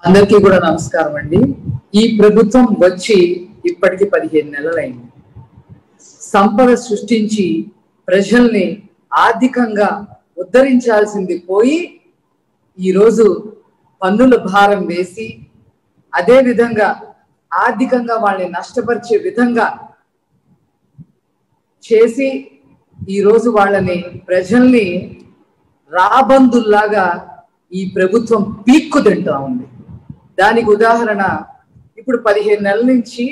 అందరికీ కూడా నమస్కారం అండి ఈ ప్రభుత్వం వచ్చి ఇప్పటికి పదిహేను నెలలైంది సంపద సృష్టించి ప్రజల్ని ఆర్థికంగా ఉద్ధరించాల్సింది పోయి ఈరోజు పన్నుల భారం వేసి అదే విధంగా ఆర్థికంగా వాళ్ళని నష్టపరిచే విధంగా చేసి ఈరోజు వాళ్ళని ప్రజల్ని రాబందుల్లాగా ఈ ప్రభుత్వం పీక్కు తింటా ఉంది దానికి ఉదాహరణ ఇప్పుడు పదిహేను నెలల నుంచి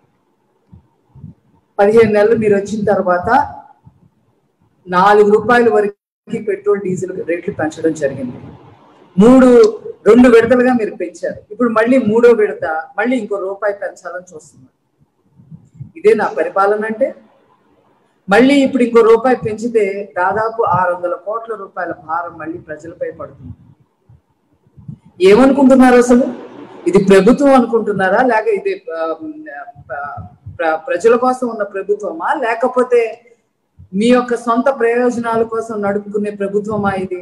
పదిహేను నెలలు మీరు వచ్చిన తర్వాత నాలుగు రూపాయల వరకు పెట్రోల్ డీజిల్ రేట్లు పెంచడం జరిగింది మూడు రెండు విడతలుగా మీరు పెంచారు ఇప్పుడు మళ్ళీ మూడో విడత మళ్ళీ ఇంకో రూపాయి పెంచాలని చూస్తున్నారు ఇదే నా పరిపాలన అంటే మళ్ళీ ఇప్పుడు ఇంకో రూపాయి పెంచితే దాదాపు ఆరు వందల కోట్ల రూపాయల భారం మళ్ళీ ప్రజలపై పడుతుంది ఏమనుకుంటున్నారు అసలు ఇది ప్రభుత్వం అనుకుంటున్నారా లేక ఇది ఆ, ఆ, ప్ర- ప్రజల కోసం ఉన్న ప్రభుత్వమా లేకపోతే మీ యొక్క సొంత ప్రయోజనాల కోసం నడుపుకునే ప్రభుత్వమా ఇది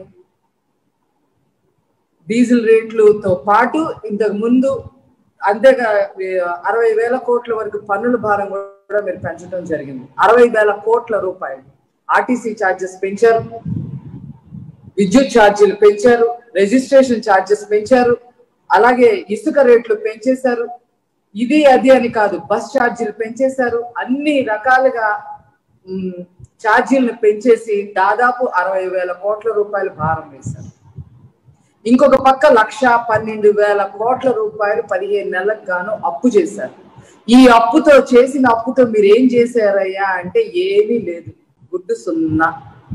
డీజిల్ రేట్లతో పాటు ఇంతకు ముందు అంతేగా ఈ అరవై వేల కోట్ల వరకు పన్నుల భారం కూడా మీరు పెంచడం జరిగింది అరవై వేల కోట్ల రూపాయలు ఆర్టీసీ ఛార్జెస్ పెంచారు విద్యుత్ ఛార్జీలు పెంచారు రిజిస్ట్రేషన్ ఛార్జెస్ పెంచారు అలాగే ఇసుక రేట్లు పెంచేశారు ఇది అది అని కాదు బస్ ఛార్జీలు పెంచేశారు అన్ని రకాలుగా ఉమ్, ఛార్జీలను పెంచేసి దాదాపు అరవై వేల కోట్ల రూపాయలు భారం వేశారు ఇంకొక పక్క లక్ష పన్నెండు వేల కోట్ల రూపాయలు పదిహేను నెలలకు గాను అప్పు చేశారు ఈ అప్పుతో చేసిన అప్పుతో మీరు ఏం చేశారయ్యా అంటే ఏమీ లేదు గుడ్డు సున్నా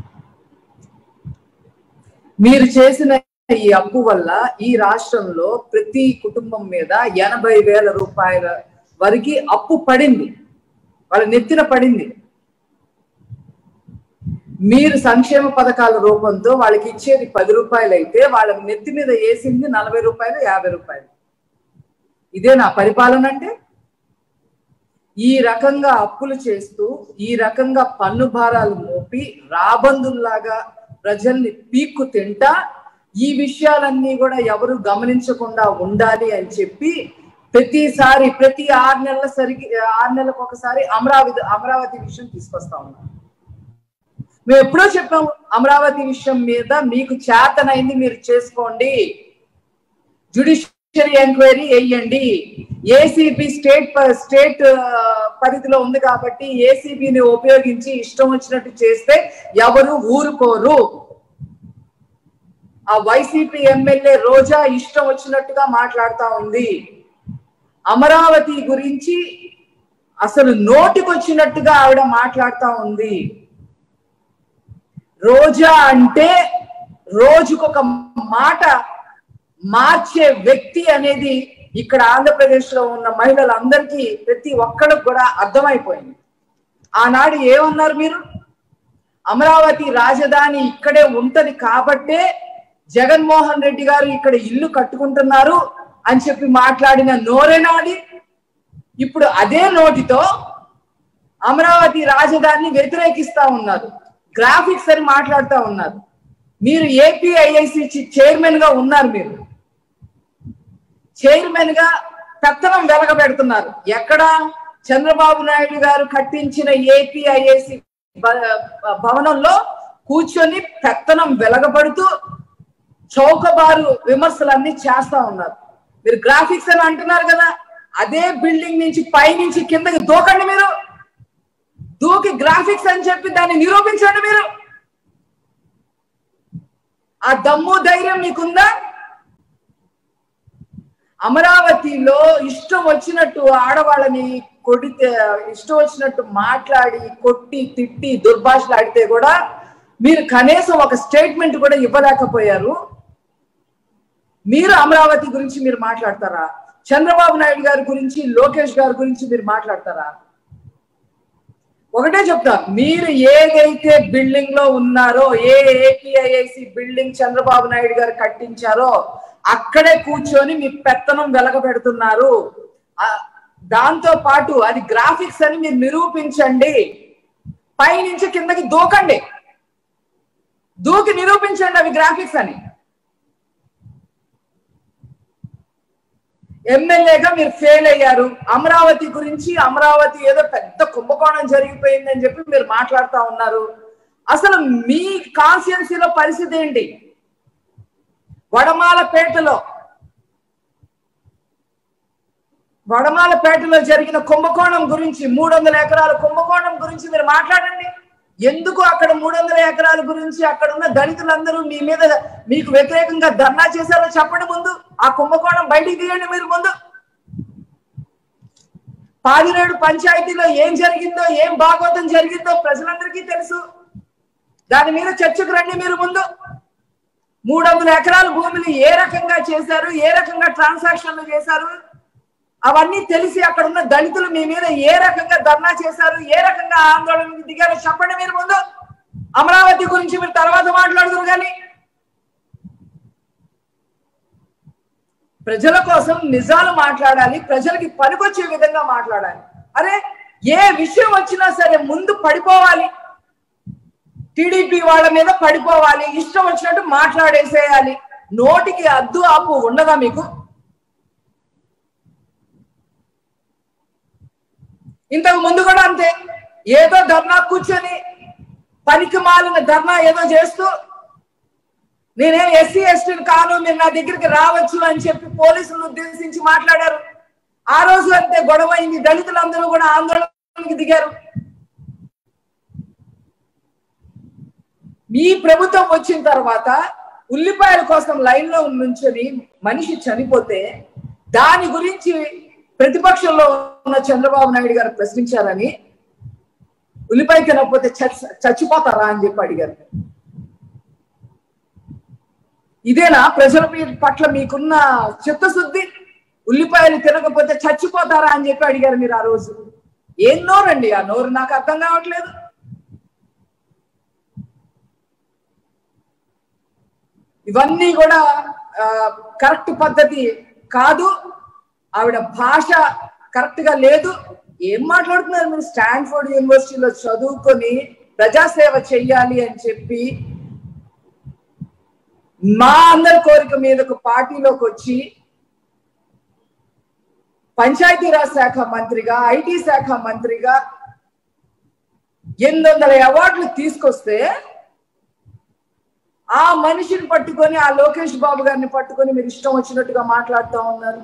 మీరు చేసిన ఈ అప్పు వల్ల ఈ రాష్ట్రంలో ప్రతి కుటుంబం మీద ఎనభై వేల రూపాయల వరకు అప్పు పడింది వాళ్ళ నెత్తిన పడింది మీరు సంక్షేమ పథకాల రూపంతో వాళ్ళకి ఇచ్చేది పది రూపాయలు అయితే వాళ్ళ నెత్తి మీద వేసింది నలభై రూపాయలు యాభై రూపాయలు ఇదే నా పరిపాలన అంటే ఈ రకంగా అప్పులు చేస్తూ ఈ రకంగా పన్ను భారాలు మోపి రాబందుల్లాగా ప్రజల్ని పీక్కు తింటా ఈ విషయాలన్నీ కూడా ఎవరు గమనించకుండా ఉండాలి అని చెప్పి ప్రతిసారి ప్రతి ఆరు నెలల సరికి ఆరు నెలలకు ఒకసారి అమరావతి అమరావతి విషయం తీసుకొస్తా ఉన్నాం మేము ఎప్పుడో చెప్పాము అమరావతి విషయం మీద మీకు చేతనైంది మీరు చేసుకోండి జుడిషియరీ ఎంక్వైరీ వేయండి ఏసీబీ స్టేట్ ప- స్టేట్ ఆ, పరిధిలో ఉంది కాబట్టి ఏసీబీని ఉపయోగించి ఇష్టం వచ్చినట్టు చేస్తే ఎవరు ఊరుకోరు ఆ వైసీపీ ఎమ్మెల్యే రోజా ఇష్టం వచ్చినట్టుగా మాట్లాడుతా ఉంది అమరావతి గురించి అసలు నోటికొచ్చినట్టుగా ఆవిడ మాట్లాడుతా ఉంది రోజా అంటే రోజుకొక మాట మార్చే వ్యక్తి అనేది ఇక్కడ ఆంధ్రప్రదేశ్ లో ఉన్న మహిళలందరికీ ప్రతి ఒక్కరికి కూడా అర్థమైపోయింది ఆనాడు ఏమన్నారు మీరు అమరావతి రాజధాని ఇక్కడే ఉంటది కాబట్టే జగన్మోహన్ రెడ్డి గారు ఇక్కడ ఇల్లు కట్టుకుంటున్నారు అని చెప్పి మాట్లాడిన నోరేనాది ఇప్పుడు అదే నోటితో అమరావతి రాజధానిని వ్యతిరేకిస్తా ఉన్నారు గ్రాఫిక్స్ అని మాట్లాడుతూ ఉన్నారు మీరు ఏపీఐఐసి చైర్మన్ గా ఉన్నారు మీరు చైర్మన్ గా పెత్తనం వెలగబెడుతున్నారు ఎక్కడ చంద్రబాబు నాయుడు గారు కట్టించిన ఏపీఐఐసి భవనంలో కూర్చొని పెత్తనం వెలగబడుతూ చౌకబారు విమర్శలన్నీ చేస్తా ఉన్నారు మీరు గ్రాఫిక్స్ అని అంటున్నారు కదా అదే బిల్డింగ్ నుంచి పైనుంచి కిందకి దూకండి మీరు దూకి గ్రాఫిక్స్ అని చెప్పి దాన్ని నిరూపించండి మీరు ఆ దమ్ము ధైర్యం మీకుందా అమరావతిలో ఇష్టం వచ్చినట్టు ఆడవాళ్ళని కొడితే ఇష్టం వచ్చినట్టు మాట్లాడి కొట్టి తిట్టి దుర్భాషలాడితే కూడా మీరు కనీసం ఒక స్టేట్మెంట్ కూడా ఇవ్వలేకపోయారు మీరు అమరావతి గురించి మీరు మాట్లాడతారా చంద్రబాబు నాయుడు గారి గురించి లోకేష్ గారి గురించి మీరు మాట్లాడతారా ఒకటే చెప్తా మీరు ఏదైతే బిల్డింగ్ లో ఉన్నారో ఏ ఏపీఐఐసి బిల్డింగ్ చంద్రబాబు నాయుడు గారు కట్టించారో అక్కడే కూర్చొని మీ పెత్తనం వెలగబెడుతున్నారు ఆ, దాంతో పాటు అది గ్రాఫిక్స్ అని మీరు నిరూపించండి పైనుంచి కిందకి దూకండి దూకి నిరూపించండి అవి గ్రాఫిక్స్ అని ఎమ్మెల్యేగా మీరు ఫెయిల్ అయ్యారు అమరావతి గురించి అమరావతి ఏదో పెద్ద కుంభకోణం జరిగిపోయిందని చెప్పి మీరు మాట్లాడుతా ఉన్నారు అసలు మీ కాన్స్టిట్యున్సీలో పరిస్థితి ఏంటి వడమాలపేటలో వడమాలపేటలో జరిగిన కుంభకోణం గురించి మూడు వందల ఎకరాల కుంభకోణం గురించి మీరు మాట్లాడండి ఎందుకు అక్కడ మూడు వందల ఎకరాల గురించి అక్కడ ఉన్న దళితులందరూ మీ మీద మీకు వ్యతిరేకంగా ధర్నా చేశారో చెప్పండి ముందు ఆ కుంభకోణం బయటికి తీయండి మీరు ముందు పాదిరేడు పంచాయతీలో ఏం జరిగిందో ఏం భాగవతం జరిగిందో ప్రజలందరికీ తెలుసు దాని మీద చర్చకు రండి మీరు ముందు మూడు వందల ఎకరాల భూమిని ఏ రకంగా చేశారు ఏ రకంగా ట్రాన్సాక్షన్లు చేశారు అవన్నీ తెలిసి అక్కడ ఉన్న దళితులు మీ మీద ఏ రకంగా ధర్నా చేశారు ఏ రకంగా ఆందోళనకు దిగారో చెప్పండి మీరు ముందు అమరావతి గురించి మీరు తర్వాత మాట్లాడుతున్నారు కానీ ప్రజల కోసం నిజాలు మాట్లాడాలి ప్రజలకి పనికొచ్చే విధంగా మాట్లాడాలి అరే ఏ విషయం వచ్చినా సరే ముందు పడిపోవాలి టీడీపీ వాళ్ళ మీద పడిపోవాలి ఇష్టం వచ్చినట్టు మాట్లాడేసేయాలి నోటికి అద్దు ఆపు ఉండదా మీకు ఇంతకు ముందు కూడా అంతే ఏదో ధర్నా కూర్చొని పనికి మాలిన ధర్నా ఏదో చేస్తూ నేనే ఎస్సీ ఎస్టీని కాను మీరు నా దగ్గరికి రావచ్చు అని చెప్పి పోలీసులను ఉద్దేశించి మాట్లాడారు ఆ రోజు అంతే గొడవ అయింది దళితులందరూ కూడా ఆందోళనకి దిగారు మీ ప్రభుత్వం వచ్చిన తర్వాత ఉల్లిపాయల కోసం లైన్ లో నుంచొని మనిషి చనిపోతే దాని గురించి ప్రతిపక్షంలో ఉన్న చంద్రబాబు నాయుడు గారు ప్రశ్నించారని ఉల్లిపాయ తినకపోతే చచ్చి- చచ్చిపోతారా అని చెప్పి అడిగారు ఇదేనా ప్రజల మీ- పట్ల మీకున్న చిత్తశుద్ధి ఉల్లిపాయలు తినకపోతే చచ్చిపోతారా అని చెప్పి అడిగారు మీరు ఆ రోజు ఏం నోరండి ఆ నోరు నాకు అర్థం కావట్లేదు ఇవన్నీ కూడా కరెక్ట్ పద్ధతి కాదు ఆవిడ భాష కరెక్ట్ గా లేదు ఏం మాట్లాడుతున్నారు మీరు స్టాన్ఫోర్డ్ యూనివర్సిటీలో చదువుకొని ప్రజాసేవ చెయ్యాలి అని చెప్పి మా అందరి కోరిక మీదకు పార్టీలోకి వచ్చి పంచాయతీరాజ్ శాఖ మంత్రిగా ఐటీ శాఖ మంత్రిగా ఎనిమిది వందల అవార్డులు తీసుకొస్తే ఆ మనిషిని పట్టుకొని ఆ లోకేష్ బాబు గారిని పట్టుకొని మీరు ఇష్టం వచ్చినట్టుగా మాట్లాడుతూ ఉన్నారు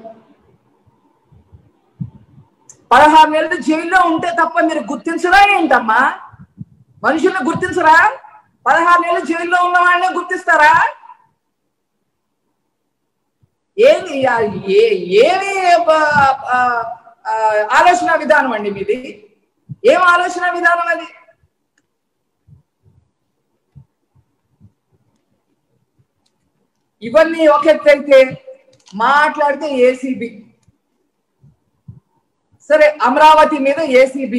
పదహారు నెలలు జైల్లో ఉంటే తప్ప మీరు గుర్తించరా ఏంటమ్మా మనుషుల్ని గుర్తించరా పదహారు నెలలు జైల్లో ఉన్న వాళ్ళని గుర్తిస్తారా ఏమి ఏ- ఏమి ఆ, ఆ, ఆ, ఆలోచన విధానం అండి మీది ఏం ఆలోచన విధానం అది ఇవన్నీ ఒక ఎత్తు అయితే మాట్లాడితే ఏసీబీ సరే అమరావతి మీద ఏసీబీ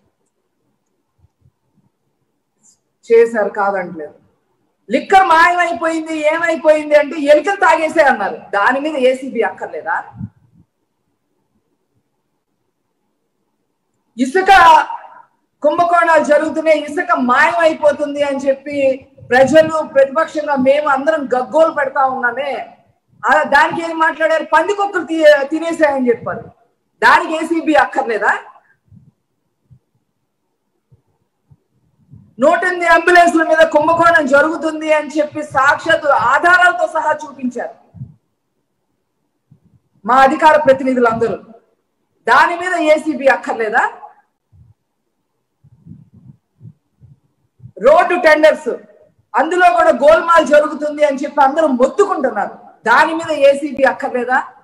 చేశారు కాదంటలేదు లిక్కర్ మాయమైపోయింది ఏమైపోయింది అంటే ఎలికలు తాగేసే అన్నారు దాని మీద ఏసీబీ అక్కర్లేదా ఇసుక కుంభకోణాలు జరుగుతున్నాయి ఇసుక మాయమైపోతుంది అని చెప్పి ప్రజలు ప్రతిపక్షంగా మేము అందరం గగ్గోలు పెడతా ఉన్నామే ఆ దానికి ఏం మాట్లాడారు పందికొక్కులు తీ- తినేసాయని చెప్పారు దానికి ఏసీబీ అక్కర్లేదా నూట ఎనిమిది అంబులెన్స్ల మీద కుంభకోణం జరుగుతుంది అని చెప్పి సాక్షాత్ ఆధారాలతో సహా చూపించారు మా అధికార ప్రతినిధులందరూ దాని మీద ఏసీబీ అక్కర్లేదా రోడ్డు టెండర్స్ అందులో కూడా గోల్మాల్ జరుగుతుంది అని చెప్పి అందరూ మొత్తుకుంటున్నారు దాని మీద ఏసీబీ అక్కర్లేదా